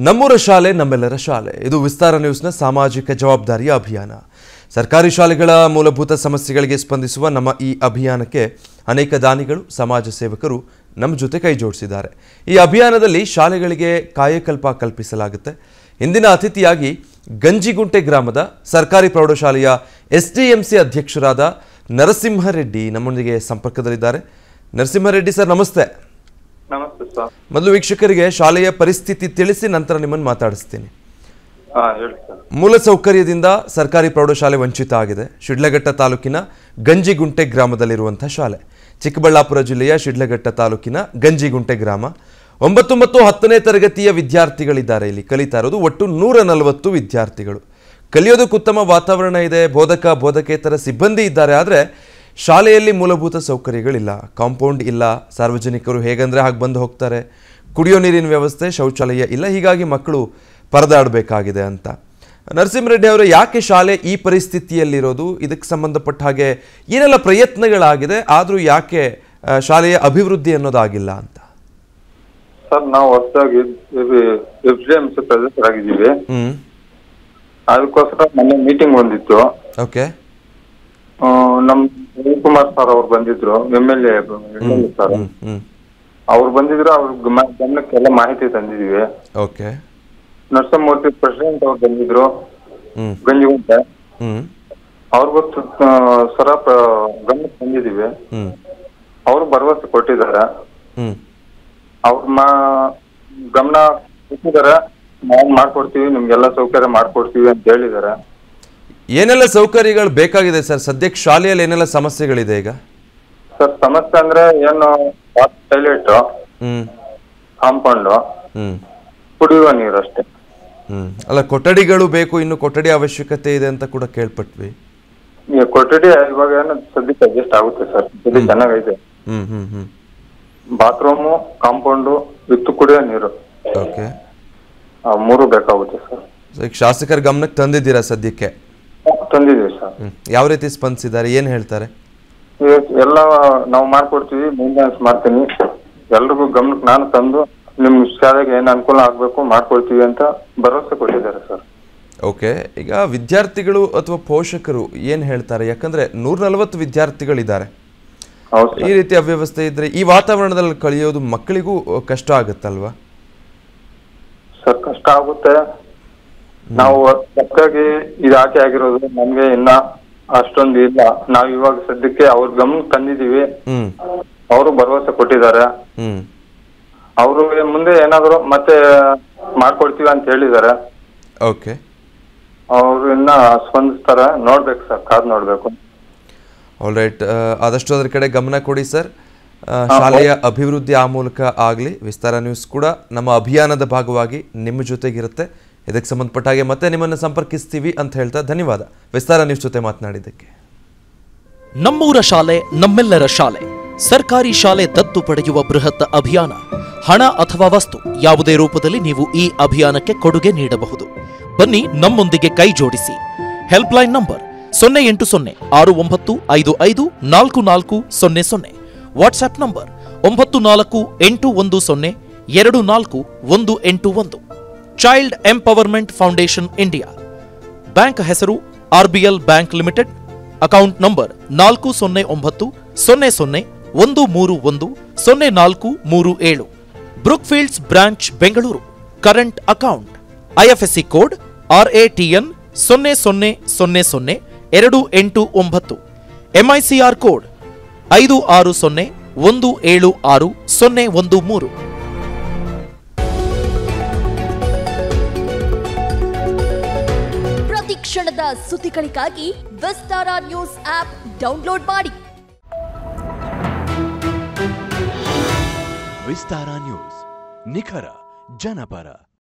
ನಮ್ಮೂರ ಶಾಲೆ ನಮ್ಮೆಲ್ಲರ ಶಾಲೆ ಇದು ವಿಸ್ತಾರ ನ್ಯೂಸ್ನ ಸಾಮಾಜಿಕ ಜವಾಬ್ದಾರಿಯ ಅಭಿಯಾನ ಸರ್ಕಾರಿ ಶಾಲೆಗಳ ಮೂಲಭೂತ ಸಮಸ್ಯೆಗಳಿಗೆ ಸ್ಪಂದಿಸುವ ನಮ್ಮ ಈ ಅಭಿಯಾನಕ್ಕೆ ಅನೇಕ ದಾನಿಗಳು ಸಮಾಜ ಸೇವಕರು ನಮ್ಮ ಜೊತೆ ಕೈ ಜೋಡಿಸಿದ್ದಾರೆ ಈ ಅಭಿಯಾನದಲ್ಲಿ ಶಾಲೆಗಳಿಗೆ ಕಾಯಕಲ್ಪ ಕಲ್ಪಿಸಲಾಗುತ್ತೆ ಇಂದಿನ ಅತಿಥಿಯಾಗಿ ಗಂಜಿಗುಂಟೆ ಗ್ರಾಮದ ಸರ್ಕಾರಿ ಪ್ರೌಢಶಾಲೆಯ ಎಸ್ ಡಿ ಎಂ ಸಿ ಅಧ್ಯಕ್ಷರಾದ ನರಸಿಂಹರೆಡ್ಡಿ ನಮ್ಮೊಂದಿಗೆ ಸಂಪರ್ಕದಲ್ಲಿದ್ದಾರೆ ನರಸಿಂಹರೆಡ್ಡಿ ಸರ್ ನಮಸ್ತೆ ನಮಸ್ತೆ ಸರ್ ಮೊದಲು ವೀಕ್ಷಕರಿಗೆ ಶಾಲೆಯ ಪರಿಸ್ಥಿತಿ ತಿಳಿಸಿ ನಂತರ ನಿಮ್ಮನ್ನು ಮಾತಾಡಿಸ್ತೀನಿ ಹಾ ಹೇಳಿ ಸರ್ ಮೂಲಸೌಕರ್ಯದಿಂದ ಸರ್ಕಾರಿ ಪ್ರೌಢಶಾಲೆ ವಂಚಿತ ಆಗಿದೆ ಶಿಡ್ಲಘಟ್ಟ ತಾಲೂಕಿನ ಗಂಜಿಗುಂಟೆ ಗ್ರಾಮದಲ್ಲಿರುವಂಥ ಶಾಲೆ ಚಿಕ್ಕಬಳ್ಳಾಪುರ ಜಿಲ್ಲೆಯ ಶಿಡ್ಲಘಟ್ಟ ತಾಲೂಕಿನ ಗಂಜಿಗುಂಟೆ ಗ್ರಾಮ ಒಂಬತ್ತು ಮತ್ತು ಹತ್ತನೇ ತರಗತಿಯ ವಿದ್ಯಾರ್ಥಿಗಳಿದ್ದಾರೆ ಇಲ್ಲಿ ಕಲಿತಾ ಇರೋದು ಒಟ್ಟು ನೂರ ನಲವತ್ತು ವಿದ್ಯಾರ್ಥಿಗಳು ಕಲಿಯೋದಕ್ಕೆ ಉತ್ತಮ ವಾತಾವರಣ ಇದೆ ಬೋಧಕ ಬೋಧಕೇತರ ಸಿಬ್ಬಂದಿ ಇದ್ದಾರೆ ಆದರೆ ಶಾಲೆಯಲ್ಲಿ ಮೂಲಭೂತ ಸೌಕರ್ಯಗಳಿಲ್ಲ ಕಾಂಪೌಂಡ್ ಇಲ್ಲ ಸಾರ್ವಜನಿಕರು ಹೇಗಂದ್ರೆ ಹಾಗೆ ಬಂದು ಹೋಗ್ತಾರೆ ಕುಡಿಯೋ ನೀರಿನ ವ್ಯವಸ್ಥೆ ಶೌಚಾಲಯ ಇಲ್ಲ ಹೀಗಾಗಿ ಮಕ್ಕಳು ಪರದಾಡಬೇಕಾಗಿದೆ ಅಂತ ನರಸಿಂಹರೆಡ್ಡಿ ಅವರೇ ಯಾಕೆ ಶಾಲೆ ಈ ಪರಿಸ್ಥಿತಿಯಲ್ಲಿರೋದು ಇದಕ್ಕೆ ಸಂಬಂಧಪಟ್ಟ ಹಾಗೆ ಏನೆಲ್ಲ ಪ್ರಯತ್ನಗಳಾಗಿದೆ ಆದರೂ ಯಾಕೆ ಆ, ಶಾಲೆಯ ಅಭಿವೃದ್ಧಿ ಅನ್ನೋದಾಗಿಲ್ಲ ಅಂತ ಸರ್ ನಾವು ಹೊಸದಾಗಿ ಎಫ್ ಡಿ ಎಂ ಸಿ ಸದಸ್ಯರಾಗಿದ್ದೀವಿ ಹ್ಮ್ ಅದಕ್ಕೋಸ್ಕರ ಮೊನ್ನೆ ಮೀಟಿಂಗ್ ಬಂದಿತ್ತು ಓಕೆ ಆ, ನಮ್ ರವಿಕುಮಾರ್ ಸರ್ ಅವ್ರು ಬಂದಿದ್ರು ಎಮ್ ಎಲ್ ಎ ಸರ್ ಹ್ಮ್ ಹ್ಮ್ ಅವ್ರು ಬಂದಿದ್ರು ಅವ್ರ ಗಮ- ಗಮನಕ್ಕೆಲ್ಲ ಮಾಹಿತಿ ತಂದಿದೀವಿ ಓಕೆ ನರಸಿಂಹಮೂರ್ತಿ ಪ್ರೆಸಿಡೆಂಟ್ ಅವ್ರು ಬಂದಿದ್ರು ಹ್ಮ್ ಗಂಜಿಗುಂಟೆ ಹ್ಮ್ ಅವ್ರಿಗೂ ತ- ಸರ ಪ್ರ- ಗಮನಕ್ಕೆ ತಂದಿದೀವಿ ಹ್ಮ್ ಅವರು ಭರವಸೆ ಕೊಟ್ಟಿದ್ದಾರೆ ಹ್ಮ್ ಅವ್ರ ಮಾ ಗಮನ ಕೊಟ್ಟಿದ್ದಾರೆ ನಾವು ಮಾಡ್ಕೊಡ್ತೀವಿ ನಿಮ್ಗೆಲ್ಲ ಸೌಕರ್ಯ ಮಾಡ್ಕೊಡ್ತೀವಿ ಅಂತ ಹೇಳಿದ್ದಾರೆ ಏನೆಲ್ಲ ಸೌಕರ್ಯಗಳು ಬೇಕಾಗಿದೆ ಸರ್ ಸದ್ಯಕ್ಕೆ ಶಾಲೆಯಲ್ಲಿ ಏನೆಲ್ಲ ಸಮಸ್ಯೆಗಳಿದೆ ಈಗ ಸರ್ ಸಮಸ್ಯೆ ಅಂದ್ರೆ ಏನು ಟಾಯ್ಲೆಟ್ ಹ್ಮ್ ಕಾಂಪೌಂಡ್ ಹ್ಮ್ ಕುಡಿಯುವ ನೀರು ಅಷ್ಟೇ ಹ್ಮ್ ಅಲ್ಲ ಕೊಠಡಿಗಳು ಬೇಕು ಇನ್ನು ಕೊಠಡಿ ಅವಶ್ಯಕತೆ ಇದೆ ಅಂತ ಕೂಡ ಕೇಳ್ಪಟ್ವಿ ಈಗ ಕೊಠಡಿ ಇವಾಗ ಏನು ಸದ್ಯಕ್ಕೆ ಅಡ್ಜಸ್ಟ್ ಆಗುತ್ತೆ ಸರ್ ಸದ್ಯ ಚೆನ್ನಾಗೈತೆ ಹ್ಮ್ ಹ್ಮ್ ಹ್ಮ್ ಬಾತ್ರೂಮು ಕಾಂಪೌಂಡು ವಿತ್ ಕುಡಿಯೋ ನೀರು ಓಕೆ ಆ, ಮೂರು ಬೇಕಾಗುತ್ತೆ ಸರ್ ಸೊ ಈಗ ಶಾಸಕರ ಗಮನಕ್ಕೆ ತಂದಿದ್ದೀರಾ ಸದ್ಯಕ್ಕೆ ತಂದಿದ್ದೀವಿ ಸರ್ ಹ್ಮ್ ಯಾವ ರೀತಿ ಸ್ಪಂದಿಸಿದ್ದಾರೆ ಏನು ಹೇಳ್ತಾರೆ ಈಗ ಎಲ್ಲ ನಾವು ಮಾಡ್ಕೊಡ್ತೀವಿ ಮೇಂಟೆನೆನ್ಸ್ ಮಾಡ್ತೀನಿ ಎಲ್ರಿಗೂ ಗಮನಕ್ಕೆ ನಾನು ತಂದು ನಿಮ್ ಶಾಲೆಗೆ ಏನ್ ಅನುಕೂಲ ಆಗ್ಬೇಕು ಮಾಡ್ಕೊಡ್ತೀವಿ ಅಂತ ಭರವಸೆ ಕೊಟ್ಟಿದ್ದಾರೆ ಸರ್ ಓಕೆ ಈಗ ವಿದ್ಯಾರ್ಥಿಗಳು ಅಥವಾ ಪೋಷಕರು ಏನು ಹೇಳ್ತಾರೆ ಯಾಕಂದ್ರೆ ನೂರ ನಲವತ್ತು ವಿದ್ಯಾರ್ಥಿಗಳಿದ್ದಾರೆ ಹೌದು ಈ ಸರ್ ರೀತಿ ಅವ್ಯವಸ್ಥೆ ಇದ್ರೆ ಈ ವಾತಾವರಣದಲ್ಲಿ ಕಳೆಯೋದು ಮಕ್ಕಳಿಗೂ ಅಹ್, ಕಷ್ಟ ಆಗುತ್ತಲ್ವಾ ಸರ್ ಕಷ್ಟ ಆಗುತ್ತೆ ನಾವು ಹೊಸದಾಗಿ ಇದು ಆಕೆ ಆಗಿರೋದು ನಮ್ಗೆ ಇನ್ನ ಅಷ್ಟೊಂದು ಇಲ್ಲ ನಾವ್ ಇವಾಗ ಸದ್ಯಕ್ಕೆ ಅವ್ರ ಗಮನಕ್ಕೆ ತಂದಿದೀವಿ ಹ್ಮ್ ಅವರು ಭರವಸೆ ಕೊಟ್ಟಿದ್ದಾರೆ ಹ್ಮ್ ಅವರು ಮುಂದೆ ಏನಾದ್ರು ಮತ್ತೆ ಮಾಡ್ಕೊಡ್ತೀವಿ ಅಂತ ಹೇಳಿದ್ದಾರೆ ಓಕೆ ಅವ್ರು ಇನ್ನ ಸ್ಪಂದಿಸ್ತಾರೆ ನೋಡ್ಬೇಕು ಸರ್ ಕಾದ್ ನೋಡ್ಬೇಕು ಆಲ್ ರೈಟ್ ಆದಷ್ಟು ಅದರ ಕಡೆ ಗಮನ ಕೊಡಿ ಸರ್ ಆ, ಶಾಲೆಯ ಅಭಿವೃದ್ಧಿ ಆ ಮೂಲಕ ಆಗಲಿ ವಿಸ್ತಾರ ನ್ಯೂಸ್ ಕೂಡ ನಮ್ಮ ಅಭಿಯಾನದ ಭಾಗವಾಗಿ ನಿಮ್ಮ ಜೊತೆಗಿರುತ್ತೆ ಇದಕ್ಕೆ ಸಂಬಂಧಪಟ್ಟ ಹಾಗೆ ಮತ್ತೆ ನಿಮ್ಮನ್ನು ಸಂಪರ್ಕಿಸ್ತೀವಿ ಅಂತ ಹೇಳ್ತಾ ಧನ್ಯವಾದ ವಿಸ್ತಾರ ನ್ಯೂಸ್ ಜೊತೆ ಮಾತನಾಡಿದ್ದಕ್ಕೆ ನಮ್ಮೂರ ಶಾಲೆ ನಮ್ಮೆಲ್ಲರ ಶಾಲೆ ಸರ್ಕಾರಿ ಶಾಲೆ ದತ್ತು ಪಡೆಯುವ ಬೃಹತ್ ಅಭಿಯಾನ ಹಣ ಅಥವಾ ವಸ್ತು ಯಾವುದೇ ರೂಪದಲ್ಲಿ ನೀವು ಈ ಅಭಿಯಾನಕ್ಕೆ ಕೊಡುಗೆ ನೀಡಬಹುದು ಬನ್ನಿ ನಮ್ಮೊಂದಿಗೆ ಕೈ ಜೋಡಿಸಿ ಹೆಲ್ಪ್ಲೈನ್ ನಂಬರ್ ಸೊನ್ನೆ ಎಂಟು ಸೊನ್ನೆ ಆರು ಒಂಬತ್ತು ಐದು ಐದು ನಾಲ್ಕು ನಾಲ್ಕು ಸೊನ್ನೆ ಸೊನ್ನೆ ವಾಟ್ಸ್ಆಪ್ ನಂಬರ್ ಒಂಬತ್ತು ನಾಲ್ಕು ಎಂಟು ಒಂದು ಸೊನ್ನೆ ಎರಡು ನಾಲ್ಕು ಒಂದು ಎಂಟು ಒಂದು child empowerment foundation India bank ಹೆಸರು RBL bank limited account number ನಾಲ್ಕು ಸೊನ್ನೆ ಒಂಬತ್ತು ಸೊನ್ನೆ ಸೊನ್ನೆ ಒಂದು ಮೂರು ಒಂದು ಸೊನ್ನೆ ನಾಲ್ಕು ಮೂರು ಏಳು Brookfields branch Bengaluru current account IFSC code RATN ಸೊನ್ನೆ ಸೊನ್ನೆ ಸೊನ್ನೆ ಸೊನ್ನೆ ಎರಡು ಎಂಟು ಒಂಬತ್ತು ಎಂಐಸಿಆರ್ ಕೋಡ್ ಐದು ಆರು ಸೊನ್ನೆ ಒಂದು ಏಳು ಆರು ಸೊನ್ನೆ ಒಂದು ಮೂರು ಪ್ರತಿ ಕ್ಷಣದ ಸುದ್ದಿಗಳಿಗಾಗಿ ವಿಸ್ತಾರ ನ್ಯೂಸ್ ಆಪ್ ಡೌನ್ಲೋಡ್ ಮಾಡಿ ವಿಸ್ತಾರ ನ್ಯೂಸ್ ನಿಖರ ಜನಪರ